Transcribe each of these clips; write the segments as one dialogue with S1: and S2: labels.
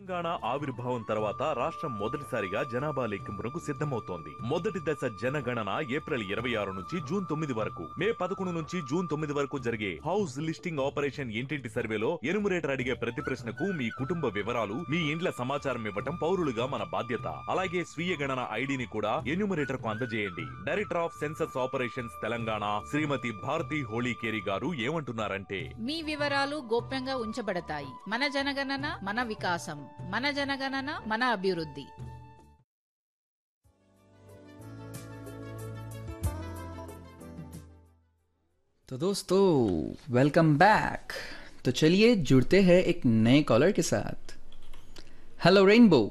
S1: తెలంగాణ ఆవిర్భావం తర్వాత రాష్ట్రం మొదటిసారిగా జనాభా లెక్కింపునకు సిద్ధమవుతోంది మొదటి దశ జనగణన ఏప్రిల్ ఇరవై ఆరు నుంచి జూన్ తొమ్మిది వరకు మే పదకొండు నుంచి జూన్ తొమ్మిది వరకు జరిగే హౌస్ లిస్టింగ్ ఆపరేషన్ ఇంటింటి సర్వేలో ఎనుమరేటర్ అడిగే ప్రతి ప్రశ్నకు మీ కుటుంబ వివరాలు మీ ఇండ్ల సమాచారం ఇవ్వటం పౌరులుగా మన బాధ్యత అలాగే స్వీయ గణన ఐడిని కూడా ఎన్యూమరేటర్ కు అందజేయండి director of census operations Telangana Shrimati Bharathi Holikeri garu ఏమంటున్నారంటే
S2: మీ వివరాలు గోప్యంగా ఉంచబడతాయి మన జనగణన మన వికాసం మన జనగణన మన అభివృద్ధి
S3: तो दोस्तों वेलकम बैक तो चलिए जुड़ते हैं एक नए कॉलर के साथ hello Rainbow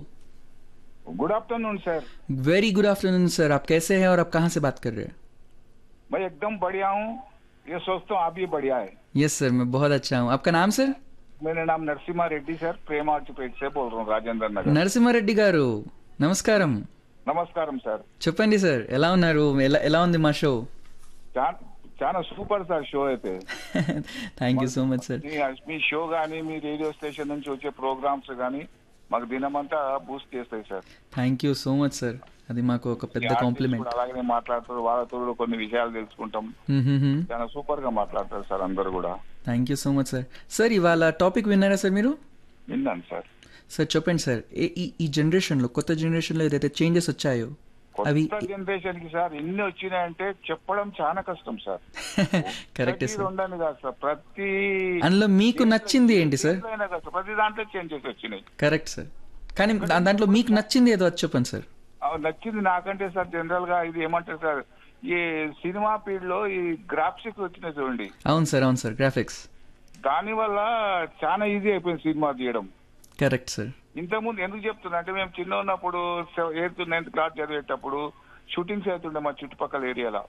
S4: good afternoon sir
S3: very good afternoon sir आप कैसे हैं और आप कहाँ से बात कर रहे हैं
S4: मैं एकदम बढ़िया हूँ ये सोचता हूँ आप भी बढ़िया है
S3: यस सर मैं बहुत अच्छा हूँ आपका नाम सर
S4: मेरा नाम नरसिम्हा रेड्डी सर प्रेम आर्चिपेट से बोल रहा हूँ राजेंद्र नगर
S3: నరసింహారెడ్డి గారు నమస్కారం
S4: నమస్కారం సార్
S3: చెప్పండి సార్ ఎలా ఉన్నారు ఎలా ఎలా ఉంది మా షో
S4: చా- చాలా సూపర్ సార్ షో అయితే
S3: thank you so much sir
S4: మీ మీ షో కానీ మీ రేడియో స్టేషన్ నుంచి వచ్చే ప్రోగ్రామ్స్ కానీ మాకు దినమంతా బూస్ట్ చేస్తాయి sir
S3: thank you so much sir అది మాకు ఒక
S4: మీ
S3: పెద్ద
S4: artists
S3: కాంప్లిమెంట్
S4: కూడా అలాగనే మాట్లాడతారు వాళ్ళతో కూడా కొన్ని విషయాలు తెలుసుకుంటాం చాలా సూపర్ గా మాట్లాడతారు సార్ అందరు కూడా
S3: thank you so much sir sir ఇవాళ టాపిక్ విన్నారా సార్ మీరు
S4: విన్నాను సార్
S3: సార్ చెప్పండి సార్ ఏ- ఈ ఈ జనరేషన్లో కొత్త జనరేషన్లో ఏదైతే చేంజెస్ వచ్చాయో అవి
S4: కొత్త జనరేషన్ కి సార్ ఎన్ని వచ్చినాయంటే చెప్పడం చాలా కష్టం సార్
S3: కరెక్టే
S4: ప్రతి
S3: సార్
S4: రెండని కాదు సార్ ప్రతి
S3: అందులో మీకు నచ్చింది ఏంటి సార్
S4: దేంట్లోనైనా కాదు సార్, ప్రతి దాంట్లో చేంజెస్ వచ్చినాయి
S3: కరెక్ట్ సార్ కానీ దా- దాంట్లో మీకు నచ్చింది ఏదో అది చెప్పండి సార్
S4: ఆ, నచ్చింది నాకంటే సార్ జనరల్ గా ఇది ఏమంటారు సార్ ఈ సినిమా పీరియడ్ లో ఈ గ్రాఫిక్స్ వచ్చినాయి చూడండి
S3: అవును సార్ అవును సార్ గ్రాఫిక్స్
S4: దాని వల్ల చాలా ఈజీ అయిపోయింది సినిమా తీయడం
S3: కరెక్ట్ సార్
S4: ఇంతకుముందు ఎందుకు చెప్తున్నా అంటే మేము చిన్న ఉన్నప్పుడు ఎయిత్ నైన్త్ క్లాస్ చదివేటప్పుడు షూటింగ్స్ అవుతుండే మా చుట్టుపక్కల ఏరియాలో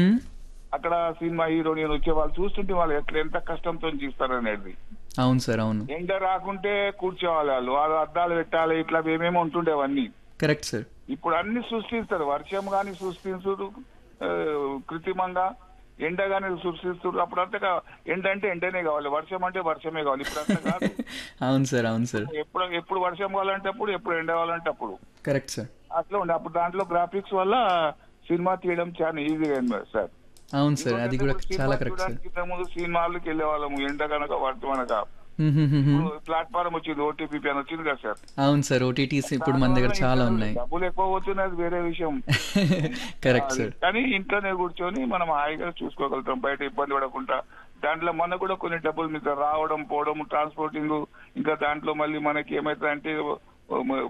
S4: అక్కడ సినిమా హీరో నేను వచ్చే వాళ్ళు చూస్తుంటే వాళ్ళు ఎట్లా ఎంత కష్టంతో తీస్తారు అనేది
S3: అవును సార్ అవును
S4: ఎండ రాకుంటే కూర్చోవాలి వాళ్ళు వాళ్ళు అద్దాలు పెట్టాలి ఇట్లా ఏమేమో ఉంటుండేవన్నీ
S3: కరెక్ట్ సార్
S4: ఇప్పుడు అన్ని సృష్టిస్తారు వర్షం గాని సృష్టించుడు ఆ, కృత్రిమంగా ఎండ గాని సృష్టిస్తారు అప్పుడు అంతా ఎండ అంటే ఎండనే కావాలి వర్షం అంటే వర్షమే కావాలి ఇప్పుడు అంతా కాదు
S3: అవును సార్ అవును సార్
S4: ఎప్పుడు ఎప్పుడు వర్షం కావాలంటే అప్పుడు ఎప్పుడు ఎండ కావాలంటే అప్పుడు
S3: కరెక్ట్ సార్
S4: అట్లా ఉండే అప్పుడు దాంట్లో గ్రాఫిక్స్ వల్ల సినిమా తీయడం చాలా ఈజీగా అయింది సార్
S3: అవును సార్ అది కూడా
S4: ఇంకొకటి
S3: చాలా
S4: సినిమా
S3: కరెక్ట్ సార్
S4: చూడడానికి ఇంతకుముందు సినిమాలకు వెళ్ళే వాళ్ళము ఎండ కనుక వర్షం అనక ప్లాట్ఫారం వచ్చింది ఓటీపీ అని వచ్చింది కదా సార్
S3: అవును సార్ ఓటీటీస్ ఇప్పుడు మన దగ్గర చాలా ఉన్నాయి
S4: డబ్బులు ఎక్కువ పోతున్నాయి అది వేరే విషయం
S3: కరెక్ట్ సార్
S4: కానీ ఇంట్లోనే కూర్చొని మనం హాయిగా చూసుకోగలుగుతాం బయట ఇబ్బంది పడకుండా దాంట్లో మన కూడా కొన్ని డబ్బులు మీద రావడం పోవడం ట్రాన్స్పోర్టింగ్ ఇంకా దాంట్లో మళ్ళీ మనకి ఏమైతుందంటే